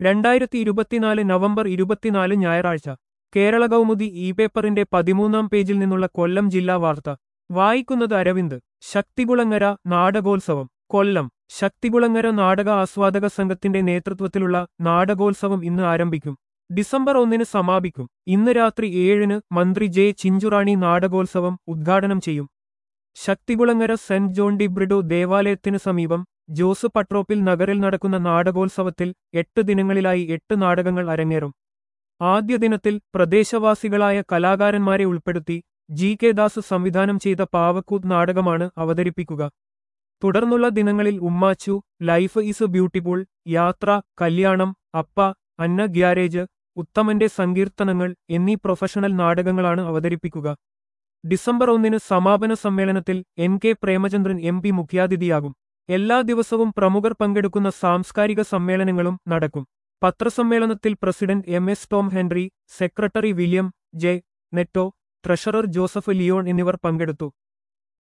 രണ്ടായിരത്തി ഇരുപത്തിനാല് നവംബർ ഇരുപത്തിനാല് ഞായറാഴ്ച കേരള കൗമുദി ഇ പേപ്പറിന്റെ പതിമൂന്നാം പേജിൽ നിന്നുള്ള കൊല്ലം ജില്ലാ വാർത്ത വായിക്കുന്നത് അരവിന്ദ് ശക്തികുളങ്ങര നാടകോത്സവം കൊല്ലം ശക്തികുളങ്ങര നാടക ആസ്വാദക സംഘത്തിന്റെ നേതൃത്വത്തിലുള്ള നാടകോത്സവം ഇന്ന് ആരംഭിക്കും ഡിസംബർ ഒന്നിന് സമാപിക്കും ഇന്ന് രാത്രി ഏഴിന് മന്ത്രി ജെ ചിഞ്ചുറാണി നാടകോത്സവം ഉദ്ഘാടനം ചെയ്യും ശക്തികുളങ്ങര സെന്റ് ജോൺ ഡി ബ്രിഡോ ദേവാലയത്തിനു സമീപം ജോസ് പട്രോപ്പിൽ നഗറിൽ നടക്കുന്ന നാടകോത്സവത്തിൽ എട്ട് ദിനങ്ങളിലായി എട്ട് നാടകങ്ങൾ അരങ്ങേറും ആദ്യ ദിനത്തിൽ പ്രദേശവാസികളായ കലാകാരന്മാരെ ഉൾപ്പെടുത്തി ജി കെ ദാസ് സംവിധാനം ചെയ്ത പാവക്കൂത്ത് നാടകമാണ് അവതരിപ്പിക്കുക തുടർന്നുള്ള ദിനങ്ങളിൽ ഉമ്മാച്ചു ലൈഫ് ഈസ് ബ്യൂട്ടിഫുൾ യാത്ര കല്യാണം അപ്പ അന്ന ഗ്യാരേജ് ഉത്തമന്റെ സങ്കീർത്തനങ്ങൾ എന്നീ പ്രൊഫഷണൽ നാടകങ്ങളാണ് അവതരിപ്പിക്കുക ഡിസംബർ ഒന്നിന് സമാപന സമ്മേളനത്തിൽ N K Premachandran M P മുഖ്യാതിഥിയാകും എല്ലാ ദിവസവും പ്രമുഖർ പങ്കെടുക്കുന്ന സാംസ്കാരിക സമ്മേളനങ്ങളും നടക്കും പത്രസമ്മേളനത്തിൽ president M S Tom Henry secretary William J Netto treasurer Joseph Leon എന്നിവർ പങ്കെടുത്തു